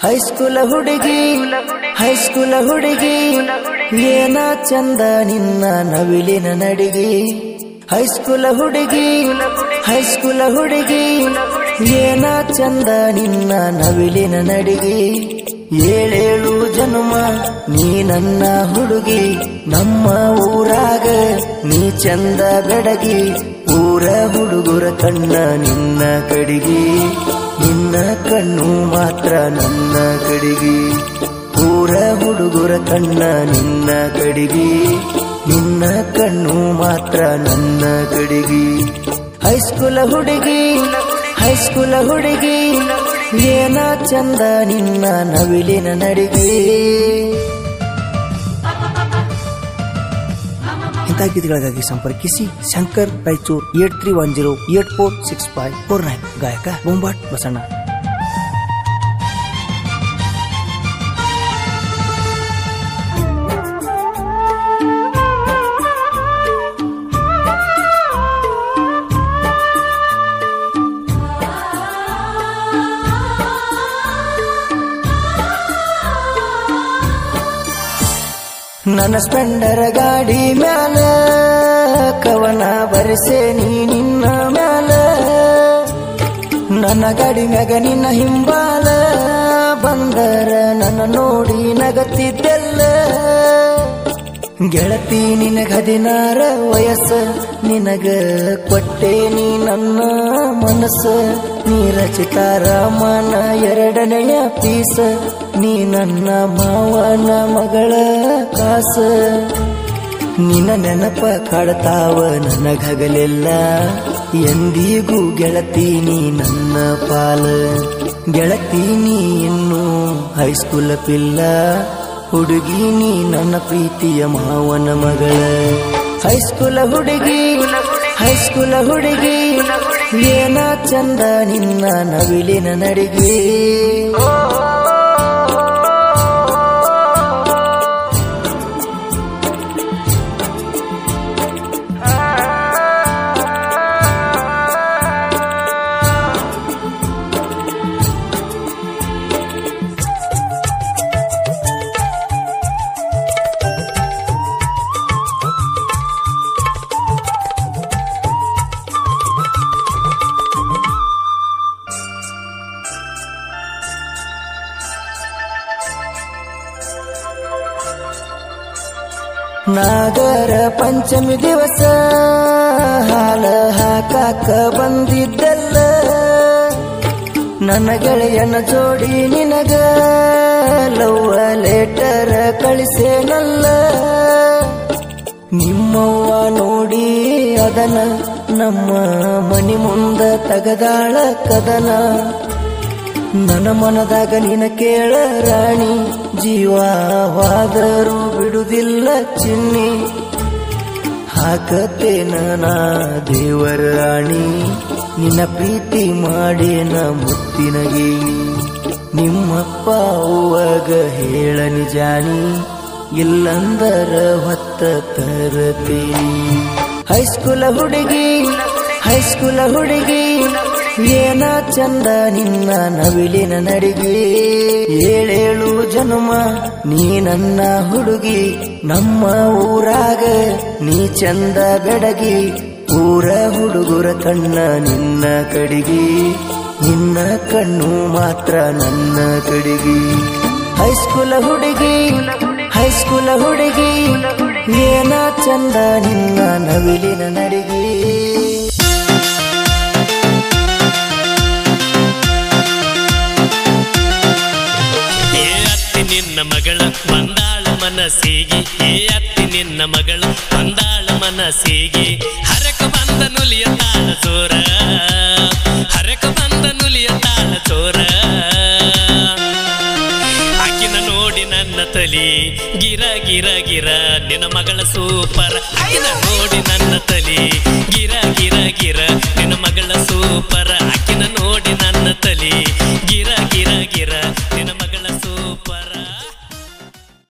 ಹೈಸ್ಕೂಲ ಹುಡುಗಿ ಹೈಸ್ಕೂಲ ಹುಡುಗಿ ಏನ ಚಂದ ನಿನ್ನ ನವಿಲಿನ ನಡಿಗೆ ಹೈಸ್ಕೂಲ ಹುಡುಗಿ ಹೈಸ್ಕೂಲ ಹುಡುಗಿ ಏನ ಚಂದ ನಿನ್ನ ನವಿಲಿನ ನಡಿಗೆ ಏಳೇಳು ಜನ್ಮ ನೀ ನನ್ನ ಹುಡುಗಿ ನಮ್ಮ ಊರಾಗ ನೀ ಚಂದ ಬೆಡಗಿ ಊರ ಹುಡುಗರ ಕಣ್ಣ ನಿನ್ನ ಕಡಿಗಿ ನಿನ್ನ ಕಣ್ಣು ಮಾತ್ರ ನನ್ನ ಕಡಿಗಿ ಊರ ಹುಡುಗರ ಕಣ್ಣ ನಿನ್ನ ಕಡಿಗಿ ನಿನ್ನ ಕಣ್ಣು ಮಾತ್ರ ನನ್ನ ಕಡಿಗಿ ಹೈಸ್ಕೂಲ ಹುಡುಗಿ ಹೈಸ್ಕೂಲ ಹುಡುಗಿ ಏನ ಚಂದ ನಿನ್ನ ನವಿಲಿನ ನಡಿಗೆ ಇಂಥ ಗೀತೆಗಳಿಗಾಗಿ ಸಂಪರ್ಕಿಸಿ Shankar Raichur eight three one zero eight four six five four nine ಗಾಯಕ ಬೊಂಬಾಟ್ ಬಸಣ್ಣ ನನ್ನ ಸ್ಪೆಂಡರ ಗಾಡಿ ಮ್ಯಾಲ ಕವನ ಬರಿಸೆ ನೀ ನಿನ್ನ ಮ್ಯಾಲ ನನ್ನ ಗಾಡಿ ಮ್ಯಾಗ ನಿನ್ನ ಹಿಂಬಾಲ ಬಂದರ ನನ್ನ ನೋಡಿ ನಗತ್ತಿದ್ದೆಲ್ಲ ಗೆಳತಿ ನಿನಗ ಹದಿನಾರ ವಯಸ್ಸ ನಿನಗ ಕೊಟ್ಟೆ ನೀ ನನ್ನ ಮನಸ್ಸ ನೀ ರಚಿತಾರಾಮನ ಎರಡನೆಯ ಪೀಸ ನೀ ನನ್ನ ಮಾವನ ಮಗಳ ಕಾಸ ನಿನ್ನ ನೆನಪ ಕಾಡ್ತಾವ ನನಗಗಲೆಲ್ಲ ಎಂದಿಗೂ ಗೆಳತಿ ನೀ ನನ್ನ ಪಾಲ ಗೆಳತಿ ನೀ ಇನ್ನು ಹೈಸ್ಕೂಲ್ ಪಿಲ್ಲ ಹುಡುಗಿ ನೀ ನನ್ನ ಪ್ರೀತಿಯ ಮಾವನ ಮಗಳ ಹೈಸ್ಕೂಲ ಹುಡುಗಿ ಹೈಸ್ಕೂಲ ಹುಡುಗಿ ಏನ ಚಂದ ನಿನ್ನ ನವಿಲಿನ ನಡಿಗೆ ನಾಗರ ಪಂಚಮಿ ದಿವಸ ಹಾಲ ಹಾಕಾಕ ಬಂದಿದ್ದಲ್ಲ ನನ್ನ ಗೆಳೆಯನ ಜೋಡಿ ನಿನಗ ಲವ್ವ ಲೇಟರ್ ಕಳಿಸೇನಲ್ಲ ನಿಮ್ಮವ್ವ ನೋಡಿ ಅದನ ನಮ್ಮ ಮನಿ ಮುಂದ ತಗದಾಳ ಕದನ ನನ್ನ ಮನದಾಗ ನಿನ ಕೇಳ ರಾಣಿ ಜೀವವಾದರೂ ಬಿಡುದಿಲ್ಲ ಚಿನ್ನಿ ಹಾಕತೇನ ನಾ ದೇವರ ರಾಣಿ ನಿನ್ನ ಪ್ರೀತಿ ಮಾಡೇನ ಮುತ್ತಿನ ಗೇಣಿ ನಿಮ್ಮಪ್ಪ ಅವ್ವಗ ಹೇಳ ನಿಜಾನಿ ಇಲ್ಲಂದರ ಹೊತ್ತ ತರತೀನಿ ಹೈಸ್ಕೂಲ ಹುಡುಗಿ ಹೈಸ್ಕೂಲ ಹುಡುಗಿ ಏನ ಚಂದ ನಿನ್ನ ನವಿಲಿನ ನಡಿಗೆ ಏಳೇಳು ಜನ್ಮ ನೀ ನನ್ನ ಹುಡುಗಿ ನಮ್ಮ ಊರಾಗ ನೀ ಚಂದ ಬೆಡಗಿ ಊರ ಹುಡುಗರ ಕಣ್ಣ ನಿನ್ನ ಕಡಿಗಿ ನಿನ್ನ ಕಣ್ಣು ಮಾತ್ರ ನನ್ನ ಕಡಿಗಿ ಹೈಸ್ಕೂಲ ಹುಡುಗಿ ಹೈಸ್ಕೂಲ ಹುಡುಗಿ ಏನ ಚಂದ ನಿನ್ನ ನವಿಲಿನ ನಡಿಗೆ ಏ ಅತ್ತಿ ನಿನ್ನ ಮಗಳ ಬಂದಾಳ ಮನಸ್ಸಿಗೆ ಏ ಅತ್ತಿ ನಿನ್ನ ಮಗಳ ಬಂದಾಳ ಮನಸ್ಸಿಗೆ ಹರಕ ಬಂದ ನುಲಿಯ ತಾಳ ಚೋರ ಹರಕ ಬಂದ ನುಲಿಯ ತಾಳ ಚೋರ ಆಕಿನ ನೋಡಿ ನನ್ನ ತಲಿ ಗಿರ ಗಿರ ಗಿರ ನಿನ್ನ ಮಗಳ ಸೂಪರ್ ಆಕಿನ ನೋಡಿ ನನ್ನ ತಲಿ ಗಿರ ಗಿರ ಗಿರ